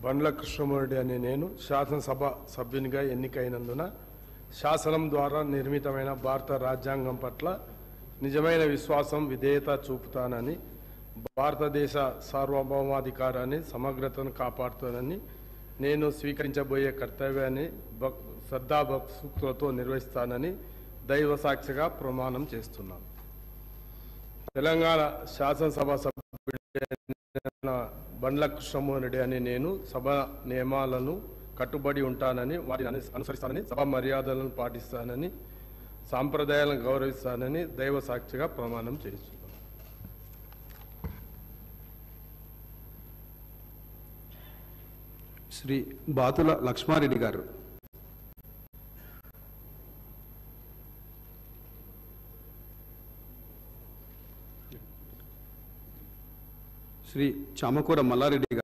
బండ్ల కృష్ణమూర్తి అనే నేను శాసనసభ సభ్యునిగా ఎన్నికైనందున శాసనం ద్వారా నిర్మితమైన భారత రాజ్యాంగం పట్ల నిజమైన విశ్వాసం విధేయత చూపుతానని భారతదేశ సార్వభౌమాధికారాన్ని సమగ్రతను కాపాడుతానని నేను స్వీకరించబోయే కర్తవ్యాన్ని భక్ శ్రద్ధాభక్తులతో నిర్వహిస్తానని దైవ సాక్షిగా ప్రమాణం చేస్తున్నాను తెలంగాణ శాసనసభ సభ్యుడైన బండ్ల కృష్ణమోహన్ అని నేను సభ నియమాలను కట్టుబడి ఉంటానని వాటిని అను- అనుసరిస్తానని సభ మర్యాదలను పాటిస్తానని సాంప్రదాయాలను గౌరవిస్తానని దైవ సాక్షిగా ప్రమాణం చేస్తున్నాను శ్రీ బాతుల లక్ష్మారెడ్డి గారు శ్రీ చామకూర మల్లారెడ్డి గారు